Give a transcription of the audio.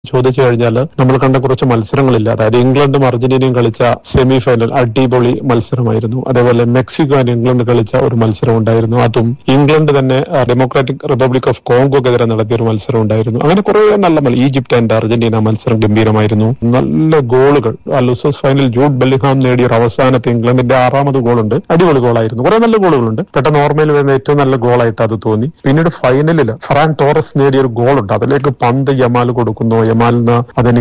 ചോദിച്ചു കഴിഞ്ഞാൽ നമ്മൾ കണ്ട കുറച്ച് മത്സരങ്ങളില്ല അതായത് ഇംഗ്ലണ്ടും അർജന്റീനയും കളിച്ച സെമി ഫൈനൽ അടിപൊളി മത്സരമായിരുന്നു അതേപോലെ മെക്സിക്കോ ആൻഡ് ഇംഗ്ലണ്ട് കളിച്ച ഒരു മത്സരം ഉണ്ടായിരുന്നു അതും ഇംഗ്ലണ്ട് തന്നെ ആ, ഡെമോക്രാറ്റിക് റിപ്പബ്ലിക് ഓഫ് കോങ്കോക്കെതിരെ നടത്തിയ ഒരു മത്സരം ഉണ്ടായിരുന്നു അങ്ങനെ കുറെ നല്ല മത്സരം ഈജിപ്റ്റ് ആൻഡ് അർജന്റീന മത്സരം ഗംഭീരമായിരുന്നു നല്ല ഗോളുകൾ ആ ലൂസേഴ്സ് ഫൈനൽ ജൂഡ് ബെല്ലിഹാം നേടിയ ഒരു അവസാനത്തെ ഇംഗ്ലണ്ടിന്റെ ആറാമത് ഗോളുണ്ട് അടിപൊളി ഗോളായിരുന്നു കുറെ നല്ല ഗോളുകളുണ്ട് പെട്ടെന്ന് ഓർമ്മയിൽ വരുന്ന ഏറ്റവും നല്ല ഗോളായിട്ട് അത് തോന്നി പിന്നീട് ഫൈനലിൽ ഫറാൻ ടോറസ് നേടിയ ഒരു ഗോളുണ്ട് അതിലേക്ക് പന്ത് യമാൽ കൊടുക്കുന്നു യമാലിന് അതിന്